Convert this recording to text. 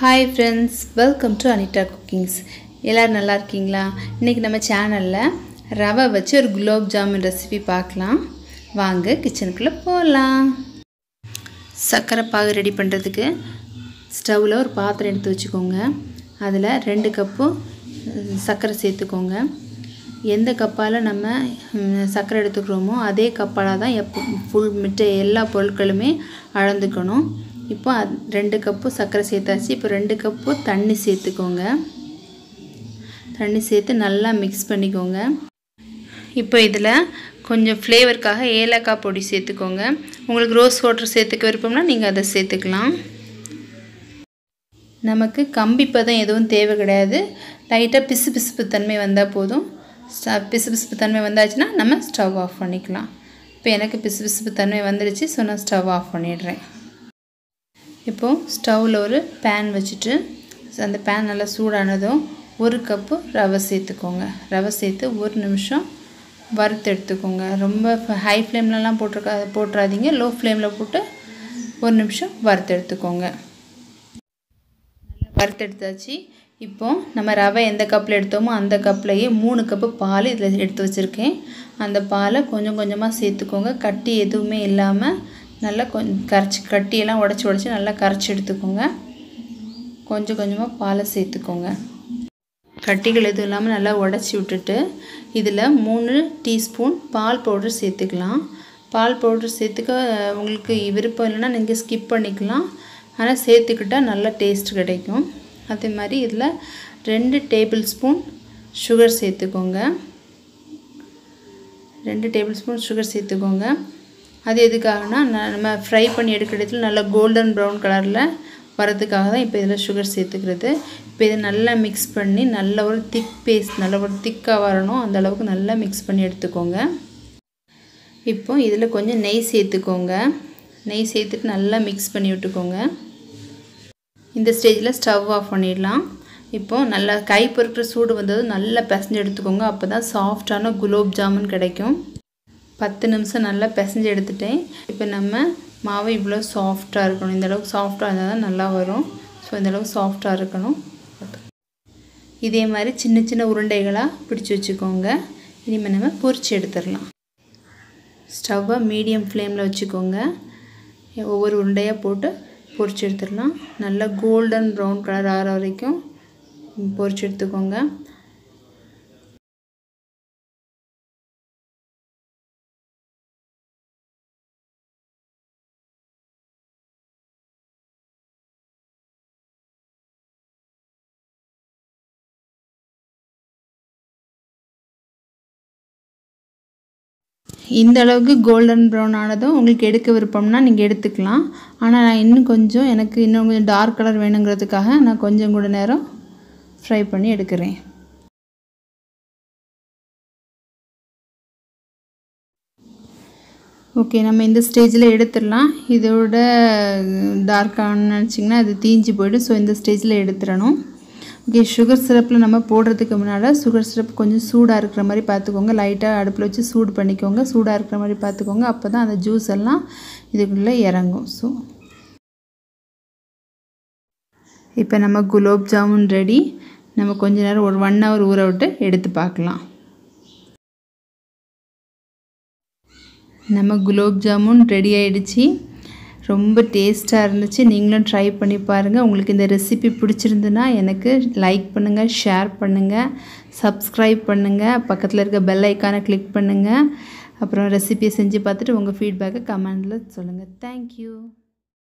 hi friends welcome to Anitha cookings எல்லோரும் நல்லா இருக்கீங்களா இன்றைக்கி நம்ம சேனலில் ரவை வச்சு ஒரு குலோப் ஜாமுன் ரெசிபி பார்க்கலாம் வாங்க கிச்சனுக்குள்ளே போகலாம் சர்க்கரை பாகு ரெடி பண்ணுறதுக்கு ஸ்டவ்வில் ஒரு பாத்திரம் எடுத்து வச்சுக்கோங்க அதில் ரெண்டு கப்பு அஹ், சர்க்கரை சேர்த்துக்கோங்க எந்த கப்பால் நம்ம ம், சர்க்கரை எடுத்துக்கிறோமோ அதே கப்பால் தான் எப்போ ஃபுல் மிட்ட எல்லா பொருட்களுமே அளந்துக்கணும் இப்போ அது ரெண்டு கப்பு சர்க்கரை சேர்த்தாச்சு இப்போ ரெண்டு கப்பு தண்ணி சேர்த்துக்கோங்க தண்ணி சேர்த்து நல்லா மிக்ஸ் பண்ணிக்கோங்க இப்போ இதில் கொஞ்சம் ஃப்ளேவருக்காக ஏலக்காய் பொடி சேர்த்துக்கோங்க உங்களுக்கு ரோஸ் வாட்டர் சேர்த்துக்க விருப்பம்னா நீங்கள் அதை சேர்த்துக்கலாம் நமக்கு கம்பி பதம் எதுவும் தேவை கிடையாது லைட்டாக பிசு பிசுப்பு தன்மை வந்தால் போதும் ஸ்ட- பிசு பிசுப்பு தன்மை வந்தாச்சுன்னா நம்ம ஸ்டவ் ஆஃப் பண்ணிக்கலாம் இப்போ எனக்கு பிசு பிசுப்பு தன்மை வந்துடுச்சு ஸோ நான் ஸ்டவ் ஆஃப் பண்ணிடுறேன் இப்போது ஸ்டவ்வில் ஒரு பேன் வச்சுட்டு அந்த பேன் நல்லா சூடானதும் ஒரு கப்பு ரவை சேர்த்துக்கோங்க ரவை சேர்த்து ஒரு நிமிஷம் வறுத்து எடுத்துக்கோங்க ரொம்ப ஹை ஃப்ளேம்லலாம் போட்டிருக்கா போட்டுறாதீங்க லோ ஃப்ளேமில் போட்டு ஒரு நிமிஷம் வறுத்து எடுத்துக்கோங்க வறுத்தெடுத்தாச்சு இப்போ நம்ம ரவை எந்த கப்பில் எடுத்தோமோ அந்த கப்லையே மூணு கப்பு பால் இதில் எடுத்து வச்சுருக்கேன் அந்த பாலை கொஞ்சம் கொஞ்சமாக சேர்த்துக்கோங்க கட்டி எதுவுமே இல்லாமல் நல்லா கொஞ்சம் கரைச்சி கட்டியெல்லாம் உடச்சி உடச்சி நல்லா கரைச்சி எடுத்துக்கோங்க கொஞ்சம் கொஞ்சமாக பாலை சேர்த்துக்கோங்க கட்டிகள் எதுவும் இல்லாமல் நல்லா உடச்சி விட்டுட்டு இதில் மூணு டீஸ்பூன் பால் பவுடர் சேர்த்துக்கலாம் பால் பவுடர் சேர்த்துக்க அஹ், உங்களுக்கு விருப்பம் இல்லைன்னா நீங்கள் ஸ்கிப் பண்ணிக்கலாம் ஆனால் சேர்த்துக்கிட்டால் நல்ல டேஸ்ட் கிடைக்கும் அதே மாதிரி இதில் ரெண்டு டேபிள் ஸ்பூன் சுகர் சேர்த்துக்கோங்க ரெண்டு டேபிள் ஸ்பூன் சுகர் சேர்த்துக்கோங்க அது எதுக்காகனா ந- நம்ம ஃப்ரை பண்ணி எடுக்கிற இடத்துல நல்லா கோல்டன் ப்ரௌன் கலரில் வரதுக்காக தான் இப்போ இதில் சுகர் சேர்த்துக்கிறது இப்போ இதை நல்லா மிக்ஸ் பண்ணி நல்ல ஒரு திக் பேஸ்ட் நல்ல ஒரு திக்காக வரணும் அந்த அளவுக்கு நல்லா மிக்ஸ் பண்ணி எடுத்துக்கோங்க இப்போ இதில் கொஞ்சம் நெய் சேர்த்துக்கோங்க நெய் சேர்த்துட்டு நல்லா மிக்ஸ் பண்ணி விட்டுக்கோங்க இந்த ஸ்டேஜில் ஸ்டவ் ஆஃப் பண்ணிடலாம் இப்போது நல்லா கை பொறுக்கிற சூடு வந்தது நல்லா பிசைஞ்சு எடுத்துக்கோங்க அப்போ தான் சாஃப்டான குலோப் ஜாமுன் கிடைக்கும் பத்து நிமிஷம் நல்லா பிசைஞ்சு எடுத்துட்டேன் இப்போ நம்ம மாவு இவ்வளோ சாஃப்டாக இருக்கணும் இந்த அளவுக்கு சாஃப்டாக இருந்தால் தான் நல்லா வரும் ஸோ இந்த அளவுக்கு சாஃப்டாக இருக்கணும் இதே மாதிரி சின்ன சின்ன உருண்டைகளாக பிடிச்சி வச்சுக்கோங்க இனிமேல் நம்ம பொரிச்சு எடுத்துடலாம் ஸ்டவ்வை மீடியம் ஃப்ளேமில் வச்சுக்கோங்க ஒவ்வொரு உருண்டையாக போட்டு பொரிச்சு எடுத்துடலாம் நல்லா கோல்டன் ப்ரௌன் கலர் ஆகிற வரைக்கும் பொரிச்சு எடுத்துக்கோங்க இந்த அளவுக்கு கோல்டன் ப்ரௌன் ஆனதும் உங்களுக்கு எடுக்க விருப்பம்னா நீங்கள் எடுத்துக்கலாம் ஆனால் நான் இன்னும் கொஞ்சம் எனக்கு இன்னும் கொஞ்சம் டார்க் கலர் வேணுங்கிறதுக்காக நான் கொஞ்சம் கூட நேரம் ஃப்ரை பண்ணி எடுக்கிறேன் ஓகே நம்ம இந்த ஸ்டேஜில் எடுத்துடலாம் இதோட டார்க்கானு நினச்சிங்கன்னா அது தீஞ்சு போய்டும் ஸோ இந்த ஸ்டேஜில் எடுத்துடணும் ஓகே சுகர் சிரப்பில் நம்ம போடுறதுக்கு முன்னால் சுகர் சிரப் கொஞ்சம் சூடாக இருக்கிற மாதிரி பார்த்துக்கோங்க லைட்டாக அடுப்பில் வச்சு சூடு பண்ணிக்கோங்க சூடாக இருக்கிற மாதிரி பார்த்துக்கோங்க அப்போ தான் அந்த ஜூஸ் எல்லாம் இதுக்குள்ளே இறங்கும் ஸோ இப்போ நம்ம குலோப் ஜாமுன் ரெடி நம்ம கொஞ்ச நேரம் ஒரு ஒன் ஹவர் ஊற விட்டு எடுத்து பார்க்கலாம் நம்ம குலோப் ஜாமுன் ரெடி ஆயிடுச்சு ரொம்ப டேஸ்ட்டாக இருந்துச்சு நீங்களும் ட்ரை பண்ணி பாருங்கள் உங்களுக்கு இந்த ரெசிபி பிடிச்சிருந்துன்னா எனக்கு லைக் பண்ணுங்கள் ஷேர் பண்ணுங்கள் சப்ஸ்கிரைப் பண்ணுங்கள் பக்கத்தில் இருக்க பெல் ஐக்கானை கிளிக் பண்ணுங்கள் அப்புறம் ரெசிபியை செஞ்சு பார்த்துட்டு உங்கள் ஃபீட்பேக்கை கமெண்டில் சொல்லுங்கள் தேங்க்யூ